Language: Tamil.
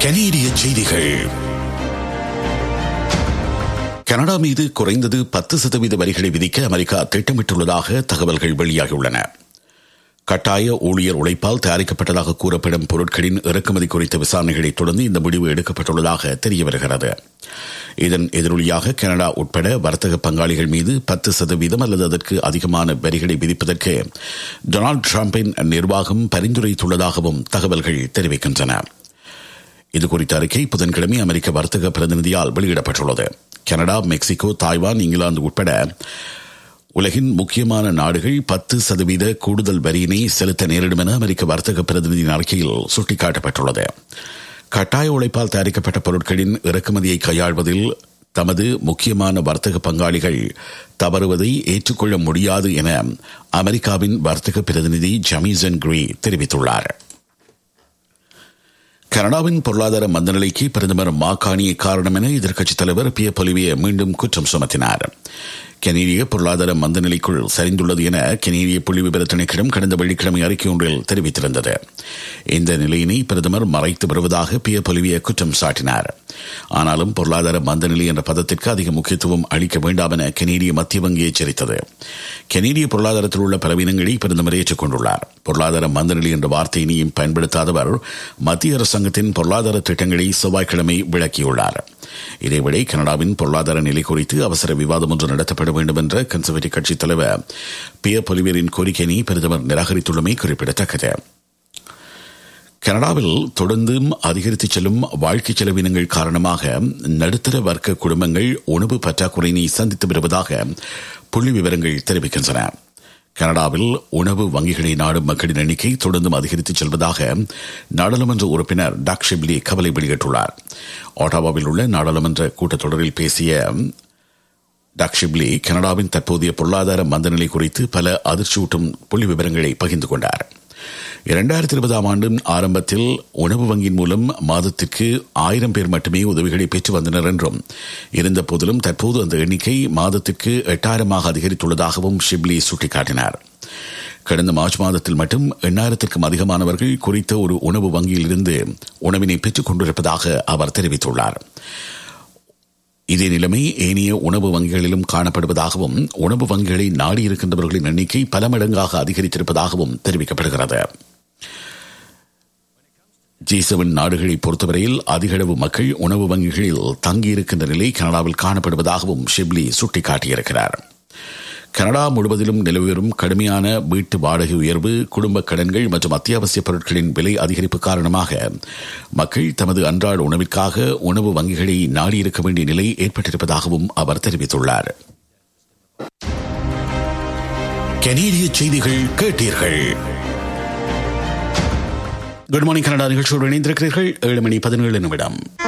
கனேடிய செய்திகள் கனடா மீது குறைந்தது பத்து சதவீத வரிகளை விதிக்க அமெரிக்கா திட்டமிட்டுள்ளதாக தகவல்கள் வெளியாகியுள்ளன கட்டாய ஊழியர் உழைப்பால் தயாரிக்கப்பட்டதாக கூறப்படும் பொருட்களின் இறக்குமதி குறித்த விசாரணைகளை தொடர்ந்து இந்த முடிவு எடுக்கப்பட்டுள்ளதாக தெரிய வருகிறது இதன் எதிரொலியாக கனடா உட்பட வர்த்தக பங்காளிகள் மீது பத்து சதவீதம் அல்லது அதற்கு அதிகமான வரிகளை விதிப்பதற்கு டொனால்டு டிரம்பின் நிர்வாகம் பரிந்துரைத்துள்ளதாகவும் தகவல்கள் தெரிவிக்கின்றன இதுகுறித்த அறிக்கை புதன்கிழமை அமெரிக்க வர்த்தக பிரதிநிதியால் வெளியிடப்பட்டுள்ளது கனடா மெக்சிகோ தாய்வான் இங்கிலாந்து உட்பட உலகின் முக்கியமான நாடுகள் பத்து சதவீத கூடுதல் வரியினை செலுத்த நேரிடும் என அமெரிக்க வர்த்தக பிரதிநிதியின் அறிக்கையில் சுட்டிக்காட்டப்பட்டுள்ளது கட்டாய உழைப்பால் தயாரிக்கப்பட்ட பொருட்களின் இறக்குமதியை கையாள்வதில் தமது முக்கியமான வர்த்தக பங்காளிகள் தவறுவதை ஏற்றுக்கொள்ள முடியாது என அமெரிக்காவின் வர்த்தக பிரதிநிதி ஜமீசன் கிரி தெரிவித்துள்ளார் கனடாவின் பொருளாதார மந்தநிலைக்கு பிரதமர் மாகாணிய காரணம் என எதிர்க்கட்சித் தலைவர் பி பொலிவிய மீண்டும் குற்றம் சுமத்தினார் கனேடிய பொருளாதார மந்தநிலைக்குள் சரிந்துள்ளது என கனேடிய புள்ளி விவர திணைக்களம் கடந்த வெள்ளிக்கிழமை அறிக்கை ஒன்றில் தெரிவித்திருந்தது இந்த நிலையினை பிரதமர் மறைத்து வருவதாக பி பொலிவிய குற்றம் சாட்டினார் ஆனாலும் பொருளாதார மந்தநிலை என்ற பதத்திற்கு அதிக முக்கியத்துவம் அளிக்க வேண்டாம் என கனேடிய மத்திய வங்கி எச்சரித்தது கனேடிய பொருளாதாரத்தில் உள்ள பலவீனங்களை பிரதமர் ஏற்றுக்கொண்டுள்ளார் பொருளாதார மந்தநிலை என்ற வார்த்தையினையும் பயன்படுத்தாதவர் மத்திய அரசாங்கத்தின் பொருளாதார திட்டங்களை செவ்வாய்க்கிழமை விளக்கியுள்ளார் இதேவேளை கனடாவின் பொருளாதார நிலை குறித்து அவசர விவாதம் ஒன்று நடத்தப்பட வேண்டும் என்ற கன்சர்வேட்டிவ் கட்சித் தலைவர் பியர் பொலிவியரின் கோரிக்கையினை பிரதமர் நிராகரித்துள்ளமை குறிப்பிடத்தக்கது கனடாவில் தொடர்ந்தும் அதிகரித்து செல்லும் வாழ்க்கை செலவினங்கள் காரணமாக நடுத்தர வர்க்க குடும்பங்கள் உணவு பற்றாக்குறையினை சந்தித்து வருவதாக புள்ளி விவரங்கள் தெரிவிக்கின்றன கனடாவில் உணவு வங்கிகளை நாடும் மக்களின் எண்ணிக்கை தொடர்ந்தும் அதிகரித்து செல்வதாக நாடாளுமன்ற உறுப்பினர் டாக் ஷிப்லி கவலை வெளியிட்டுள்ளார் ஒட்டாவாவில் உள்ள நாடாளுமன்ற கூட்டத்தொடரில் பேசிய டாக் ஷிப்லி கனடாவின் தற்போதைய பொருளாதார மந்தநிலை குறித்து பல அதிர்ச்சியூட்டும் புள்ளி விவரங்களை பகிர்ந்து கொண்டார் இரண்டாயிரத்தி இருபதாம் ஆண்டு ஆரம்பத்தில் உணவு வங்கியின் மூலம் மாதத்திற்கு ஆயிரம் பேர் மட்டுமே உதவிகளை பெற்று வந்தனர் என்றும் இருந்த போதிலும் தற்போது அந்த எண்ணிக்கை மாதத்திற்கு எட்டாயிரமாக அதிகரித்துள்ளதாகவும் ஷிப்லி சுட்டிக்காட்டினார் கடந்த மார்ச் மாதத்தில் மட்டும் எண்ணாயிரத்திற்கும் அதிகமானவர்கள் குறித்த ஒரு உணவு வங்கியில் இருந்து உணவினை பெற்றுக் கொண்டிருப்பதாக அவர் தெரிவித்துள்ளார் இதே நிலைமை ஏனைய உணவு வங்கிகளிலும் காணப்படுவதாகவும் உணவு வங்கிகளை நாடி இருக்கின்றவர்களின் எண்ணிக்கை பல மடங்காக அதிகரித்திருப்பதாகவும் தெரிவிக்கப்படுகிறது ஜி செவன் நாடுகளை பொறுத்தவரையில் அதிகளவு மக்கள் உணவு வங்கிகளில் தங்கியிருக்கின்ற நிலை கனடாவில் காணப்படுவதாகவும் ஷிப்லி சுட்டிக்காட்டியிருக்கிறார் கனடா முழுவதிலும் நிலவி வரும் கடுமையான வீட்டு வாடகை உயர்வு குடும்ப கடன்கள் மற்றும் அத்தியாவசிய பொருட்களின் விலை அதிகரிப்பு காரணமாக மக்கள் தமது அன்றாட உணவிற்காக உணவு வங்கிகளை நாடியிருக்க வேண்டிய நிலை ஏற்பட்டிருப்பதாகவும் அவர் தெரிவித்துள்ளார் கனேடிய செய்திகள் கேட்டீர்கள் குட் மார்னிங் கனடா நிகழ்ச்சியோடு இணைந்திருக்கிறீர்கள் ஏழு மணி பதினேழு நிமிடம்